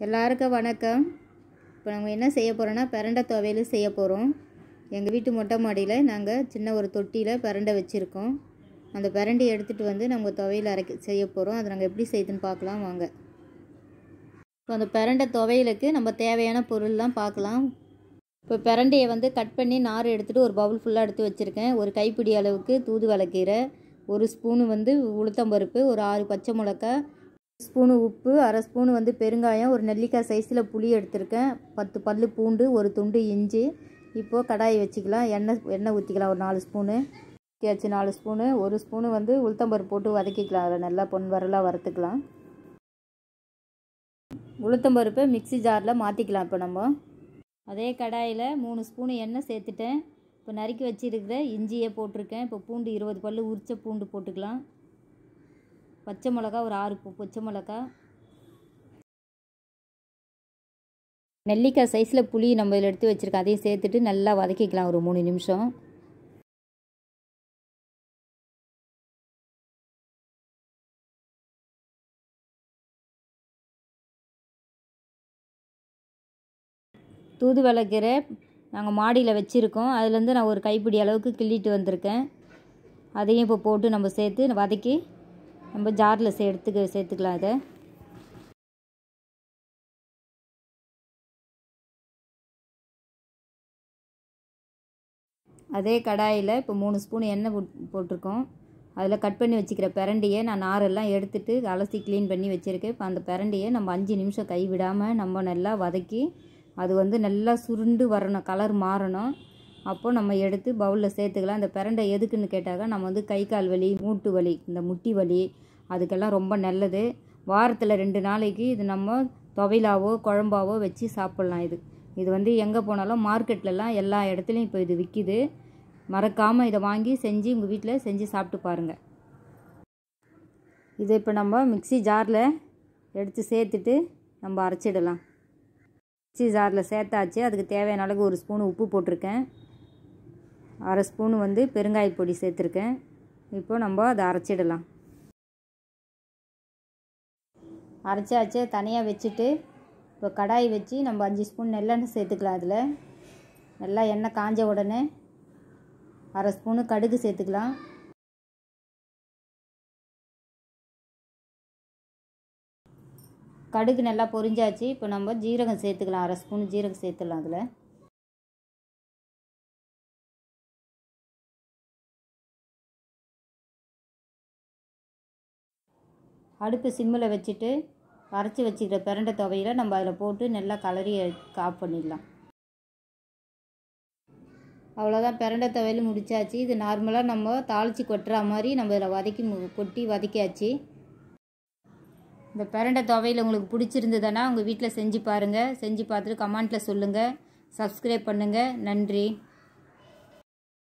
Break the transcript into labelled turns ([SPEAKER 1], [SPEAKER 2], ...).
[SPEAKER 1] எல்லாருக்கும் வணக்கம் இப்போ நம்ம என்ன செய்ய போகிறோன்னா பிரண்டை துவையல் செய்ய போகிறோம் எங்கள் வீட்டு மொட்டை மாடியில் நாங்கள் சின்ன ஒரு தொட்டியில் பிரண்டை வச்சுருக்கோம் அந்த பிரண்டையை எடுத்துகிட்டு வந்து நம்ம துவையல் அரைக்க செய்ய போகிறோம் அதை நாங்கள் எப்படி செய்யுதுன்னு பார்க்கலாம் வாங்க இப்போ அந்த பிரண்டை துவையலுக்கு நம்ம தேவையான பொருள்லாம் பார்க்கலாம் இப்போ பிரண்டையை வந்து கட் பண்ணி நார் எடுத்துகிட்டு ஒரு பவுல் ஃபுல்லாக எடுத்து வச்சுருக்கேன் ஒரு கைப்பிடி அளவுக்கு தூதுவளைக்கீரை ஒரு ஸ்பூனு வந்து உளுத்தம்பருப்பு ஒரு ஆறு பச்சை மிளகா ஸ்பூனு உப்பு அரை ஸ்பூனு வந்து பெருங்காயம் ஒரு நெல்லிக்காய் சைஸில் புளி எடுத்திருக்கேன் பத்து பல்லு பூண்டு ஒரு துண்டு இஞ்சி இப்போது கடாயை வச்சுக்கலாம் எண்ணெய் எண்ணெய் ஊற்றிக்கலாம் ஒரு நாலு ஸ்பூனு ஊற்றியாச்சு நாலு ஸ்பூனு ஒரு ஸ்பூனு வந்து உளுத்தம்பருப்பு போட்டு வதக்கிக்கலாம் அதில் நல்லா பொன் வரலாக வறுத்துக்கலாம் உளுத்தம்பருப்பை மிக்சி ஜாரில் மாற்றிக்கலாம் இப்போ நம்ம அதே கடாயில் மூணு ஸ்பூனு எண்ணெய் சேர்த்துட்டேன் இப்போ நறுக்கி வச்சிருக்கிற இஞ்சியை போட்டிருக்கேன் இப்போ பூண்டு இருபது பல் உரிச்ச பூண்டு போட்டுக்கலாம் பச்சை மிளகா ஒரு ஆறு பூ பச்சை மிளகா நெல்லிக்காய் சைஸில் புளி நம்ம இதில் எடுத்து வச்சுருக்கோம் அதையும் சேர்த்துட்டு நல்லா வதக்கிக்கலாம் ஒரு மூணு நிமிஷம் தூதுவளைக்கீரை நாங்கள் மாடியில் வச்சுருக்கோம் அதுலேருந்து நான் ஒரு கைப்பிடி அளவுக்கு கிள்ளிட்டு வந்திருக்கேன் அதையும் இப்போ போட்டு நம்ம சேர்த்து வதக்கி நம்ம ஜாரில் சே எடுத்துக்க சேர்த்துக்கலாம் இதை அதே கடாயில் இப்போ மூணு ஸ்பூன் எண்ணெய் போட்டிருக்கோம் அதில் கட் பண்ணி வச்சுக்கிற பிரண்டியை நான் நாரெல்லாம் எடுத்துட்டு அலசி க்ளீன் பண்ணி வச்சுருக்கேன் இப்போ அந்த பிரண்டியை நம்ம அஞ்சு நிமிஷம் கை விடாமல் நம்ம நல்லா வதக்கி அது வந்து நல்லா சுருண்டு வரணும் கலர் மாறணும் அப்போது நம்ம எடுத்து பவுலில் சேர்த்துக்கலாம் அந்த பிரண்டை எதுக்குன்னு கேட்டாக்கா நம்ம வந்து கை கால் வலி மூட்டு வலி இந்த முட்டி வலி அதுக்கெல்லாம் ரொம்ப நல்லது வாரத்தில் ரெண்டு நாளைக்கு இது நம்ம துவையிலாவோ குழம்பாவோ வச்சு சாப்பிட்லாம் இது இது வந்து எங்கே போனாலும் மார்க்கெட்லலாம் எல்லா இடத்துலையும் இப்போ இது விற்கிது மறக்காமல் இதை வாங்கி செஞ்சு உங்கள் வீட்டில் செஞ்சு சாப்பிட்டு பாருங்கள் இதை இப்போ நம்ம மிக்சி ஜாரில் எடுத்து சேர்த்துட்டு நம்ம அரைச்சிடலாம் மிக்சி ஜாரில் சேர்த்தாச்சு அதுக்கு தேவையான அளவுக்கு ஒரு ஸ்பூன் உப்பு போட்டிருக்கேன் அரை ஸ்பூன் வந்து பெருங்காய பொடி சேர்த்துருக்கேன் இப்போ நம்ம அதை அரைச்சிடலாம் அரைச்சாச்சு தனியாக வச்சுட்டு இப்போ கடாய் வச்சு நம்ம அஞ்சு ஸ்பூன் நெல்லெண்ணெய் சேர்த்துக்கலாம் அதில் நல்லா எண்ணெய் காஞ்ச உடனே அரை ஸ்பூனு கடுகு சேர்த்துக்கலாம் கடுகு நல்லா பொரிஞ்சாச்சு இப்போ நம்ம ஜீரகம் சேர்த்துக்கலாம் அரை ஸ்பூன் ஜீரகம் சேர்த்துடலாம் அதில் அடுப்பு சிம்மில் வச்சுட்டு அரைச்சி வச்சுக்கிற பிரண்டை துவையில் நம்ம அதில் போட்டு நல்லா கலரி ஆஃப் பண்ணிடலாம் அவ்வளோதான் பிரண்டை துவையல் முடிச்சாச்சு இது நார்மலாக நம்ம தாளித்து கொட்டுற மாதிரி நம்ம இதில் வதக்கி கொட்டி வதக்கியாச்சு இந்த பிரண்டை துவையில் உங்களுக்கு பிடிச்சிருந்ததுன்னா உங்கள் வீட்டில் செஞ்சு பாருங்கள் செஞ்சு பார்த்துட்டு கமெண்ட்டில் சொல்லுங்கள் சப்ஸ்கிரைப் பண்ணுங்கள் நன்றி